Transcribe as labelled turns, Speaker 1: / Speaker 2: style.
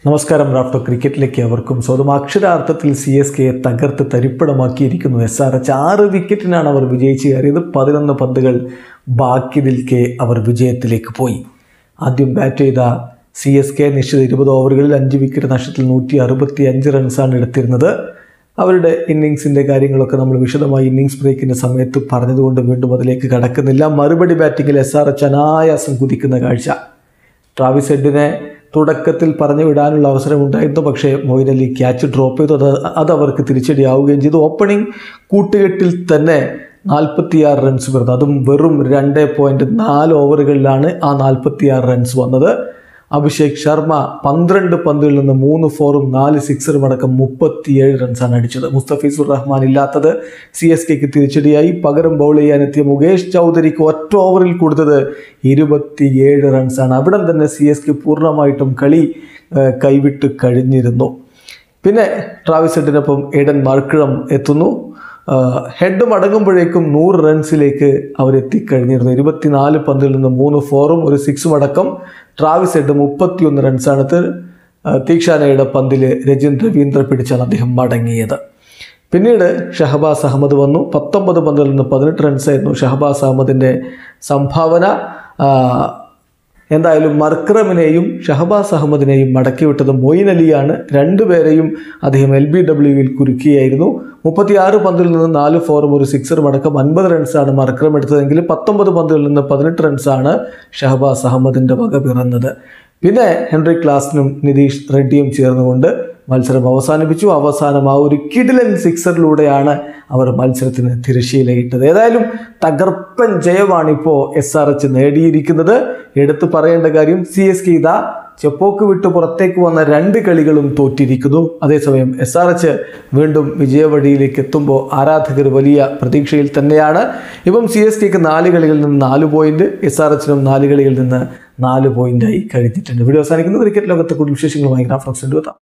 Speaker 1: നമസ്കാരം റാഫ്റ്റോ ക്രിക്കറ്റിലേക്ക് അവർക്കും സ്വന്തം അക്ഷരാർത്ഥത്തിൽ സി എസ് കെയെ തകർത്ത് തരിപ്പണമാക്കിയിരിക്കുന്നു എസ് ആർ എച്ച് ആറ് വിക്കറ്റിനാണ് അവർ വിജയിച്ച് കയറിയത് പതിനൊന്ന് പന്തുകൾ ബാക്കി നിൽക്കെ അവർ വിജയത്തിലേക്ക് പോയി ആദ്യം ബാറ്റ് ചെയ്ത സി എസ് കെ നിശ്ചിത ഇരുപത് ഓവറുകളിൽ അഞ്ച് വിക്കറ്റ് നഷ്ടത്തിൽ നൂറ്റി അറുപത്തി അഞ്ച് റൺസാണ് എടുത്തിരുന്നത് അവരുടെ ഇന്നിങ്സിൻ്റെ കാര്യങ്ങളൊക്കെ നമ്മൾ വിശദമായി ഇന്നിങ്സ് ബ്രേക്കിൻ്റെ സമയത്ത് പറഞ്ഞതുകൊണ്ട് വീണ്ടും അതിലേക്ക് കടക്കുന്നില്ല മറുപടി ബാറ്റിങ്ങിൽ എസ് ആർ എച്ച് അനായാസം കുതിക്കുന്ന കാഴ്ച ട്രാവിസ് ഹെഡിനെ തുടക്കത്തിൽ പറഞ്ഞു വിടാനുള്ള അവസരമുണ്ടായിരുന്നു പക്ഷേ മൊയിൻ അലി ക്യാച്ച് ഡ്രോപ്പ് ചെയ്തു അത് അത് അവർക്ക് തിരിച്ചടിയാവുകയും ചെയ്തു ഓപ്പണിംഗ് കൂട്ടുകെട്ടിൽ തന്നെ നാൽപ്പത്തിയാറ് റൺസ് വരുന്നു അതും വെറും രണ്ട് പോയിൻറ്റ് നാല് ഓവറുകളിലാണ് ആ നാൽപ്പത്തിയാറ് റൺസ് വന്നത് അഭിഷേക് ശർമ്മ പന്ത്രണ്ട് പന്തുകളിൽ നിന്ന് മൂന്ന് ഫോറും നാല് സിക്സറും അടക്കം മുപ്പത്തിയേഴ് റൺസാണ് അടിച്ചത് മുസ്തഫീസുർ റഹ്മാൻ ഇല്ലാത്തത് സി എസ് കെക്ക് തിരിച്ചടിയായി പകരം ബൗൾ ചെയ്യാനെത്തിയ മുകേഷ് ചൗധരിക്ക് ഒറ്റ ഓവറിൽ കൊടുത്തത് ഇരുപത്തിയേഴ് റൺസാണ് അവിടെ തന്നെ സി എസ് കെ പൂർണ്ണമായിട്ടും കളി ഏഹ്, കൈവിട്ട് കഴിഞ്ഞിരുന്നു പിന്നെ ട്രാവിസ് ഹെഡിനൊപ്പം ഏഡൻ മാർക്കിളം എത്തുന്നു ആഹ് ഹെഡ് മടങ്ങുമ്പോഴേക്കും നൂറ് റൺസിലേക്ക് അവരെത്തിക്കഴിഞ്ഞിരുന്നു ഇരുപത്തിനാല് പന്തിൽ നിന്ന് മൂന്ന് ഫോറും ഒരു സിക്സും അടക്കം ട്രാവിസ് ഹെഡ് മുപ്പത്തിയൊന്ന് റൺസാണ് ത്- ആഹ് തീക്ഷാനയുടെ പന്തിൽ രജിൻ രവീന്ദ്ര പിടിച്ചാണ് അദ്ദേഹം മടങ്ങിയത് പിന്നീട് ഷഹബാസ് അഹമ്മദ് വന്നു പത്തൊമ്പത് പന്തിൽ നിന്ന് പതിനെട്ട് റൺസായിരുന്നു ഷഹബാസ് അഹമ്മദിൻ്റെ സംഭാവന ആഹ് എന്തായാലും മർക്രമിനെയും ഷഹബാസ് അഹമ്മദിനെയും മടക്കിവിട്ടത് മൊയിൻ അലിയാണ് രണ്ടുപേരെയും അദ്ദേഹം എൽ ബി ഡബ്ല്യുവിൽ കുരുക്കിയായിരുന്നു മുപ്പത്തിയാറ് പന്തിൽ നിന്ന് നാല് ഫോറും ഒരു സിക്സറും അടക്കം അൻപത് റൺസാണ് മർക്രം എടുത്തതെങ്കിൽ പത്തൊമ്പത് പന്തിൽ നിന്ന് പതിനെട്ട് റൺസാണ് ഷഹബാസ് അഹമ്മദിൻ്റെ വക പിറന്നത് പിന്നെ ഹെൻറി ക്ലാസിനും നിതീഷ് റെഡ്ഡിയും ചേർന്നുകൊണ്ട് മത്സരം അവസാനിപ്പിച്ചു അവസാനം ആ ഒരു കിടിലൻ സിക്സറിലൂടെയാണ് അവർ മത്സരത്തിന് തിരശ്ശീലയിട്ടത് ഏതായാലും തകർപ്പൻ ജയമാണ് ഇപ്പോൾ എസ് ആർ എച്ച് നേടിയിരിക്കുന്നത് എടുത്തു പറയേണ്ട കാര്യം സി എസ് കെ ഇതാ ചെപ്പോക്ക് വിട്ട് പുറത്തേക്ക് വന്ന രണ്ട് കളികളും തോറ്റിരിക്കുന്നു അതേസമയം എസ് ആർ എച്ച് വീണ്ടും വിജയവഴിയിലേക്ക് എത്തുമ്പോൾ ആരാധകർ വലിയ പ്രതീക്ഷയിൽ തന്നെയാണ് ഇപ്പം സി എസ് കെക്ക് നാല് കളികളിൽ നിന്ന് നാല് പോയിന്റ് എസ് ആർ എച്ചിനും നാല് കളികളിൽ നിന്ന് നാല് പോയിന്റായി കഴിഞ്ഞിട്ടുണ്ട് വീഡിയോ അവസാനിക്കുന്നത് ക്രിക്കറ്റ് ലോകത്തെ കൂടുതൽ വിശേഷങ്ങളുമായി ഗ്രാഫ്ലോക്സ് എത്താം